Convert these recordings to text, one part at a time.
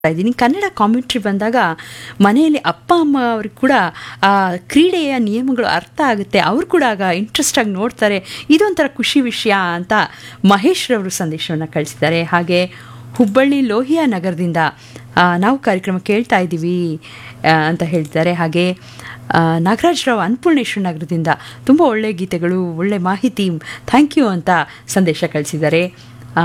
ಇದ್ದೀನಿ ಕನ್ನಡ ಕಾಮೆಂಟ್ರಿ ಬಂದಾಗ ಮನೆಯಲ್ಲಿ ಅಪ್ಪ ಅಮ್ಮ ಅವ್ರಿಗೆ ಕೂಡ ಆ ಕ್ರೀಡೆಯ ನಿಯಮಗಳು ಅರ್ಥ ಆಗುತ್ತೆ ಅವ್ರು ಕೂಡ ಆಗ ಇಂಟ್ರೆಸ್ಟ್ ಆಗಿ ನೋಡ್ತಾರೆ ಇದೊಂಥರ ಖುಷಿ ವಿಷಯ ಅಂತ ಮಹೇಶ್ ರವರು ಸಂದೇಶವನ್ನು ಕಳಿಸಿದ್ದಾರೆ ಹಾಗೆ ಹುಬ್ಬಳ್ಳಿ ಲೋಹಿಯಾ ನಗರದಿಂದ ಆ, ನಾವು ಕಾರ್ಯಕ್ರಮ ಕೇಳ್ತಾ ಇದ್ದೀವಿ ಆ, ಅಂತ ಹೇಳ್ತಾರೆ ಹಾಗೆ ಆ, ನಾಗರಾಜ್ರಾವ್ ಅನ್ನಪೂರ್ಣೇಶ್ವರ ನಗರದಿಂದ ತುಂಬ ಒಳ್ಳೆ ಗೀತೆಗಳು ಒಳ್ಳೆ ಮಾಹಿತಿ ಥ್ಯಾಂಕ್ ಯು ಅಂತ ಸಂದೇಶ ಕಳಿಸಿದ್ದಾರೆ ಆ,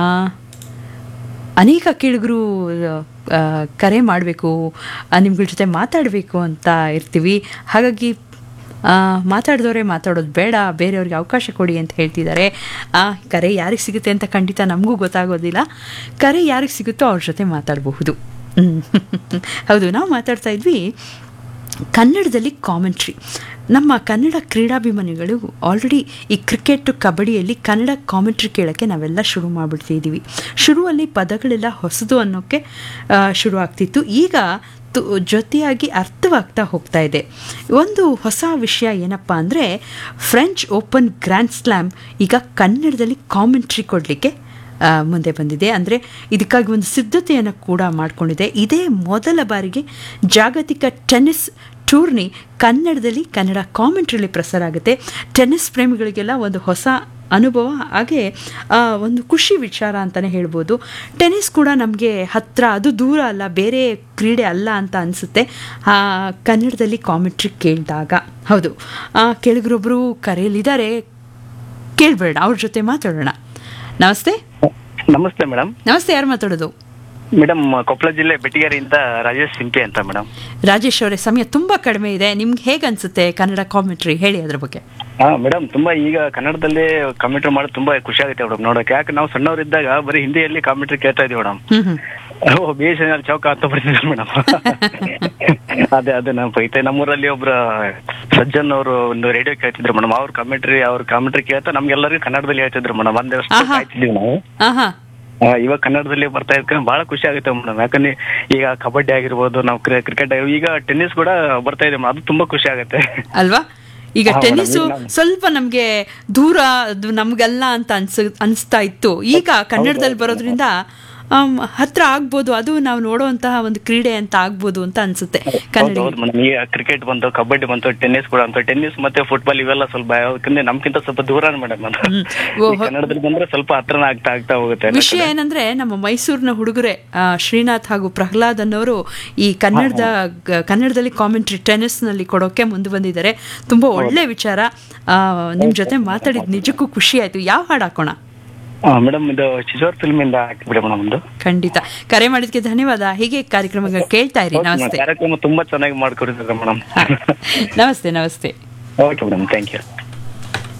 ಅನೇಕ ಕೇಳುಗರು ಆ, ಕರೆ ಮಾಡಬೇಕು ನಿಮ್ಗಳ ಜೊತೆ ಮಾತಾಡಬೇಕು ಅಂತ ಇರ್ತೀವಿ ಹಾಗಾಗಿ ಆ, ಮಾತಾಡಿದವರೇ ಮಾತಾಡೋದು ಬೇಡ ಬೇರೆಯವ್ರಿಗೆ ಅವಕಾಶ ಕೊಡಿ ಅಂತ ಹೇಳ್ತಿದ್ದಾರೆ ಆ, ಕರೆ ಯಾರಿಗೆ ಸಿಗುತ್ತೆ ಅಂತ ಖಂಡಿತ ನಮಗೂ ಗೊತ್ತಾಗೋದಿಲ್ಲ ಕರೆ ಯಾರಿಗೆ ಸಿಗುತ್ತೋ ಅವ್ರ ಜೊತೆ ಮಾತಾಡಬಹುದು ಹ್ಮ್. ಹೌದು ನಾವು ಮಾತಾಡ್ತಾ ಇದ್ವಿ ಕನ್ನಡದಲ್ಲಿ ಕಾಮೆಂಟ್ರಿ ನಮ್ಮ ಕನ್ನಡ ಕ್ರೀಡಾಭಿಮಾನಿಗಳು ಆಲ್ರೆಡಿ ಈ ಕ್ರಿಕೆಟ್ ಕಬಡ್ಡಿಯಲ್ಲಿ ಕನ್ನಡ ಕಾಮೆಂಟ್ರಿ ಕೇಳೋಕ್ಕೆ ನಾವೆಲ್ಲ ಶುರು ಮಾಡಿಬಿಡ್ತಿದ್ದೀವಿ ಶುರುವಲ್ಲಿ ಪದಗಳೆಲ್ಲ ಹೊಸದು ಅನ್ನೋಕ್ಕೆ ಆ, ಶುರು ಆಗ್ತಿತ್ತು ಈಗ ತು ಜೊತೆಯಾಗಿ ಅರ್ಥವಾಗ್ತಾ ಹೋಗ್ತಾ ಇದೆ ಒಂದು ಹೊಸ ವಿಷಯ ಏನಪ್ಪ ಅಂದರೆ ಫ್ರೆಂಚ್ ಓಪನ್ ಗ್ರ್ಯಾಂಡ್ ಸ್ಲ್ಯಾಮ್ ಈಗ ಕನ್ನಡದಲ್ಲಿ ಕಾಮೆಂಟ್ರಿ ಕೊಡಲಿಕ್ಕೆ ಆ, ಮುಂದೆ ಬಂದಿದೆ ಅಂದರೆ ಇದಕ್ಕಾಗಿ ಒಂದು ಸಿದ್ಧತೆಯನ್ನು ಕೂಡ ಮಾಡಿಕೊಂಡಿದೆ ಇದೇ ಮೊದಲ ಬಾರಿಗೆ ಜಾಗತಿಕ ಟೆನ್ನಿಸ್ ಟೂರ್ನಿ ಕನ್ನಡದಲ್ಲಿ ಕನ್ನಡ ಕಾಮೆಂಟ್ರಿಲಿ ಪ್ರಸಾರ ಆಗುತ್ತೆ ಟೆನ್ನಿಸ್ ಪ್ರೇಮಿಗಳಿಗೆಲ್ಲ ಒಂದು ಹೊಸ ಅನುಭವ ಹಾಗೆ ಆ, ಒಂದು ಖುಷಿ ವಿಚಾರ ಅಂತಲೇ ಹೇಳ್ಬೋದು ಟೆನ್ನಿಸ್ ಕೂಡ ನಮಗೆ ಹತ್ತಿರ ಅದು ದೂರ ಅಲ್ಲ ಬೇರೆ ಕ್ರೀಡೆ ಅಲ್ಲ ಅಂತ ಅನಿಸುತ್ತೆ ಕನ್ನಡದಲ್ಲಿ ಕಾಮೆಂಟ್ರಿ ಕೇಳಿದಾಗ ಹೌದು ಆ, ಕೆಳಗರೊಬ್ಬರು ಕರೆಯಲಿದ್ದಾರೆ ಕೇಳಬೇಡ ಅವ್ರ ಜೊತೆ ಮಾತಾಡೋಣ ನಮಸ್ತೆ ನಮಸ್ತೆ ಮೇಡಮ್ ನಮಸ್ತೆ ಯಾರು ಮಾತಾಡೋದು ಮೇಡಮ್ ಕೊಪ್ಪಳ ಜಿಲ್ಲೆ ಬೆಟ್ಟಿಗೆರೆಯಿಂದ ರಾಜೇಶ್ ಸಿಂಪಿ ಅಂತ ಮೇಡಮ್ ರಾಜೇಶ್ ಅವರೇ ಸಮಯ ತುಂಬ ಕಡಿಮೆ ಇದೆ ನಿಮ್ಗೆ ಹೇಗೆ ಅನ್ಸುತ್ತೆ ಕನ್ನಡ ಕಾಮೆಂಟ್ರಿ ಹೇಳಿ ಅದ್ರ ಬಗ್ಗೆ ಹಾ ಮೇಡಮ್ ತುಂಬಾ ಈಗ ಕನ್ನಡದಲ್ಲಿ ಕಾಮೆಂಟ್ರಿ ಮಾಡೋದು ತುಂಬಾ ಖುಷಿ ಆಗುತ್ತೆ ಮೇಡಮ್ ನೋಡಕ್ಕೆ ಯಾಕೆ ನಾವು ಸಣ್ಣವರಿದ್ದಾಗ ಬರೀ ಹಿಂದಿಯಲ್ಲಿ ಕಾಮೆಂಟ್ರಿ ಕೇಳ್ತಾ ಇದೀವಿ madam hmm hmm O B S N ಚೌಕ ಅಂತ ಬರ್ತಿದ್ರು ಮೇಡಮ್ ಅದೇ ಅದೇ ನಮ್ಮ ಐತೆ ನಮ್ಮೂರಲ್ಲಿ ಒಬ್ರು ಸಜ್ಜನ್ ಅವರು ಒಂದು ರೇಡಿಯೋ ಕೇಳ್ತಿದ್ರು ಮೇಡಮ್ ಅವ್ರ ಕಾಮೆಂಟ್ರಿ ಅವ್ರ ಕಾಮೆಂಟ್ರಿ ಕೇಳ್ತಾ ನಮ್ಗೆಲ್ಲರಿಗೂ ಕನ್ನಡದಲ್ಲಿ ಹೇಳ್ತಿದ್ರು ಮೇಡಮ್ ಒಂದೇ ವರ್ಷ ಆಹಾ. ಕಾಯ್ತಿದ್ವಿ ನಾವು ಆಹಾ ಆ, ಇವಾಗ ಕನ್ನಡದಲ್ಲಿ ಬರ್ತಾ ಇದ್ಕೊಂಡು ಬಹಳ ಖುಷಿ ಆಗುತ್ತೆ ಮೇಡಮ್ ಯಾಕಂದ್ರೆ ಈಗ ಕಬಡ್ಡಿ ಆಗಿರ್ಬೋದು ನಾವು ಕ್ರಿಕೆಟ್ ಈಗ ಟೆನ್ನಿಸ್ ಕೂಡ ಬರ್ತಾ ಇದೆ madam. ಅದು ತುಂಬಾ ಖುಷಿ ಆಗುತ್ತೆ ಅಲ್ವಾ ಈಗ ಹಾ, ಟೆನ್ನಿಸ್ madam, ಈಗ ಸ್ವಲ್ಪ ನಮ್ಗೆ ದೂರ ಅದು ನಮ್ಗಲ್ಲ ಅಂತ ಅನ್ಸ ಅನಿಸ್ತಾ ಇತ್ತು ಈಗ ಕನ್ನಡದಲ್ಲಿ ಬರೋದ್ರಿಂದ ಆಮ್, ಹತ್ರ ಆಗ್ಬೋದು ಅದು ನಾವು ನೋಡುವಂತಹ ಒಂದು ಕ್ರೀಡೆ ಅಂತ ಆಗ್ಬೋದು ಅಂತ ಅನ್ಸುತ್ತೆ ಕನ್ನಡ ಹೌದು ಮೇಡಮ್ ಈಗ ಕ್ರಿಕೆಟ್ ಬಂತು ಕಬಡ್ಡಿ ಬಂತು ಟೆನ್ನಿಸ್ ಕೂಡ ಅಂತ ಟೆನ್ನಿಸ್ ಮತ್ತೆ ಫುಟ್ಬಾಲ್ ಇವೆಲ್ಲ ಸ್ವಲ್ಪ ಯಾಕಂದ್ರೆ ನಮ್ಗಿಂತ ಸ್ವಲ್ಪ ದೂರ ಮೇಡಮ್ ಅದು ಹ್ಮ್. ಈ ಓಹೋ. ಕನ್ನಡದಲ್ಲಿ ಬಂದ್ರೆ ಸ್ವಲ್ಪ ಹತ್ರನ ಆಗ್ತಾ ಆಗ್ತಾ ಹೋಗುತ್ತೆ ವಿಷಯ ಏನಂದ್ರೆ ನಮ್ಮ ಮೈಸೂರಿನ ಹುಡುಗರೆ ಆ, ಶ್ರೀನಾಥ್ ಹಾಗೂ ಪ್ರಹ್ಲಾದ್ ಅನ್ನೋರು ಈ ಕನ್ನಡದ ಗ- ಕನ್ನಡದಲ್ಲಿ ಕಾಮೆಂಟ್ರಿ ಟೆನ್ನಿಸ್ ನಲ್ಲಿ ಕೊಡೋಕೆ ಮುಂದೆ ಬಂದಿದ್ದಾರೆ ತುಂಬಾ ಒಳ್ಳೆ ವಿಚಾರ ಆ, ನಿಮ್ ಜೊತೆ ಮಾತಾಡಿದ್ ನಿಜಕ್ಕೂ ಖುಷಿ ಆಯ್ತು ಯಾವ ಹಾಡು ಹಾಕೋಣ ಮೇಡಮ್ ಇದು ಶಿಶೋರ್ ಫಿಲ್ಮ್ ಇಂದ ಹಾಕಿಬಿಡಿ ಮೇಡಮ್ ಒಂದು ಖಂಡಿತ ಕರೆ ಮಾಡಿದ್ಕೆ ಧನ್ಯವಾದ ಹೀಗೆ ಕಾರ್ಯಕ್ರಮಗಳು ಕೇಳ್ತಾ ಇರಿ ಹೌದು madam, ನಮಸ್ತೆ ಕಾರ್ಯಕ್ರಮ ತುಂಬಾ ಚೆನ್ನಾಗಿ ಮಾಡ್ಕೊಡಿದ್ರೆ ಮೇಡಮ್ ನಮಸ್ತೆ ನಮಸ್ತೆ ಓಕೆ ಮೇಡಮ್ ಥ್ಯಾಂಕ್ ಯು